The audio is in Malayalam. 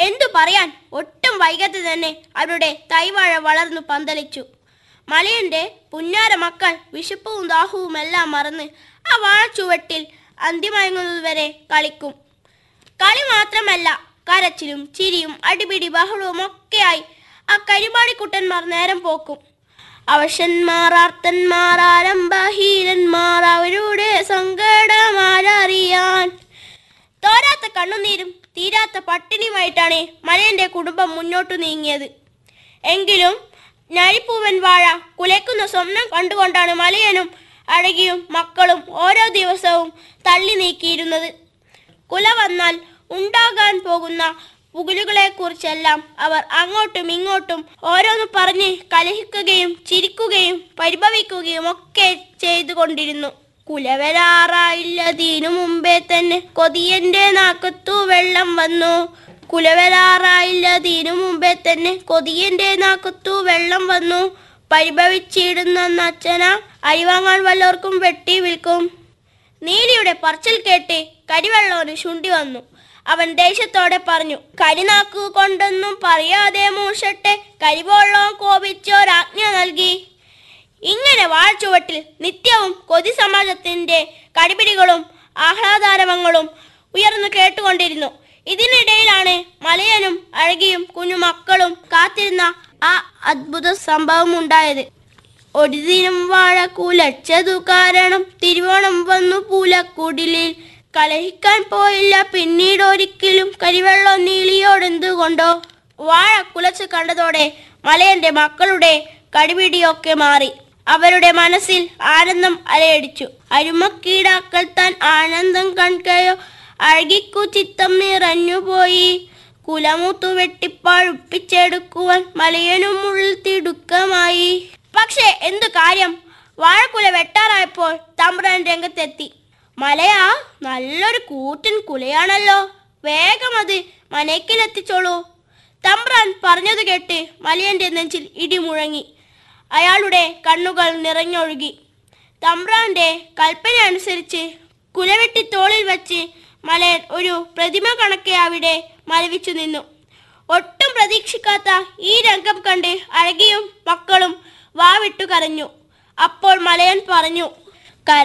എന്തു പറയാൻ ഒട്ടും വൈകാതെ തന്നെ അവരുടെ തൈവാഴ വളർന്നു പന്തലിച്ചു മലയന്റെ പുന്നാര മക്കൾ വിശപ്പും ദാഹവും എല്ലാം മറന്ന് ആ വാഴച്ചുവട്ടിൽ അന്തിമയങ്ങുന്നതുവരെ കളിക്കും കളി മാത്രമല്ല കരച്ചിലും ചിരിയും അടിപിടി ബഹളവും ഒക്കെയായി ആ കരിമാടിക്കുട്ടന്മാർ നേരം പോക്കും അവശന്മാർ ആർത്തന്മാർ ആരംഭഹീനന്മാർ അവരുടെ സങ്കടമാരറിയാൻ തോരാത്ത കണ്ണുനീരും തീരാത്ത പട്ടിണിയുമായിട്ടാണ് മലയന്റെ കുടുംബം മുന്നോട്ടു നീങ്ങിയത് എങ്കിലും നഴിപ്പൂവൻ വാഴ കുലയ്ക്കുന്ന സ്വപ്നം കണ്ടുകൊണ്ടാണ് മലയനും അഴകിയും മക്കളും ഓരോ ദിവസവും തള്ളി നീക്കിയിരുന്നത് കുല വന്നാൽ ഉണ്ടാകാൻ പോകുന്ന പുകിലുകളെക്കുറിച്ചെല്ലാം അവർ അങ്ങോട്ടും ഇങ്ങോട്ടും ഓരോന്ന് പറഞ്ഞ് കലഹിക്കുകയും ചിരിക്കുകയും പരിഭവിക്കുകയും ഒക്കെ ചെയ്തുകൊണ്ടിരുന്നു കുലവരാറായില്ലതിനു മുമ്പേ തന്നെ കൊതിയന്റെ നാക്കത്തു വെള്ളം വന്നു കുലവരാറായില്ലതിനു മുമ്പേ തന്നെ കൊതിയന്റെ നാക്കത്തു വെള്ളം വന്നു പരിഭവിച്ചിടുന്ന അച്ഛന അരിവാങ്ങാൻ വല്ലവർക്കും വെട്ടി വിൽക്കും നീലിയുടെ പറച്ചിൽ കേട്ട് കരിവെള്ളവന് ശുണ്ടി വന്നു അവൻ ദേഷ്യത്തോടെ പറഞ്ഞു കരിനാക്കു കൊണ്ടൊന്നും പറയാതെ മൂഷട്ടെ കരിവെള്ളം കോപിച്ചൊരാജ്ഞ നൽകി ഇങ്ങനെ വാഴ്ചുവട്ടിൽ നിത്യവും കൊതി സമാജത്തിന്റെ കടിപിടികളും ആഹ്ലാദാരവങ്ങളും ഉയർന്നു കേട്ടുകൊണ്ടിരുന്നു ഇതിനിടയിലാണ് മലയനും അഴകിയും കുഞ്ഞു മക്കളും കാത്തിരുന്ന ആ അത്ഭുത സംഭവം ഉണ്ടായത് ഒരു ദിനം വാഴ കുലച്ചതു കാരണം തിരുവോണം വന്നു പൂലക്കുടിലിൽ കലഹിക്കാൻ പോയില്ല പിന്നീട് ഒരിക്കലും കരിവെള്ളം നീളിയോടെന്തുകൊണ്ടോ വാഴ കുലച്ചു കണ്ടതോടെ മലയന്റെ മക്കളുടെ കടിപിടിയൊക്കെ മാറി അവരുടെ മനസ്സിൽ ആനന്ദം അലയടിച്ചു അരുമക്കീടാക്കൾ താൻ ആനന്ദം കൺകയോ അഴകിക്കു ചിത്തം നിറഞ്ഞുപോയി കുലമുത്തു വെട്ടിപ്പാഴുപ്പിച്ചെടുക്കുവാൻ മലയനും ഉള്ളിൽ തിടുക്കമായി പക്ഷേ എന്തു കാര്യം വാഴക്കുല വെട്ടാറായപ്പോൾ തമ്പ്രാൻ രംഗത്തെത്തി മലയാ നല്ലൊരു കൂറ്റൻ കുലയാണല്ലോ വേഗം അത് മനയ്ക്കിലെത്തിച്ചോളൂ തമ്പ്രാൻ പറഞ്ഞത് കേട്ട് മലയന്റെ നെഞ്ചിൽ ഇടിമുഴങ്ങി അയാളുടെ കണ്ണുകൾ നിറഞ്ഞൊഴുകി തമ്പ്രാന്റെ കൽപ്പന അനുസരിച്ച് കുലവെട്ടി തോളിൽ വെച്ച് മലയൻ ഒരു പ്രതിമ കണക്കെ അവിടെ മലവിച്ചു നിന്നു ഒട്ടും പ്രതീക്ഷിക്കാത്ത ഈ രംഗം കണ്ട് അഴകിയും മക്കളും വാവിട്ടു കരഞ്ഞു അപ്പോൾ മലയൻ പറഞ്ഞു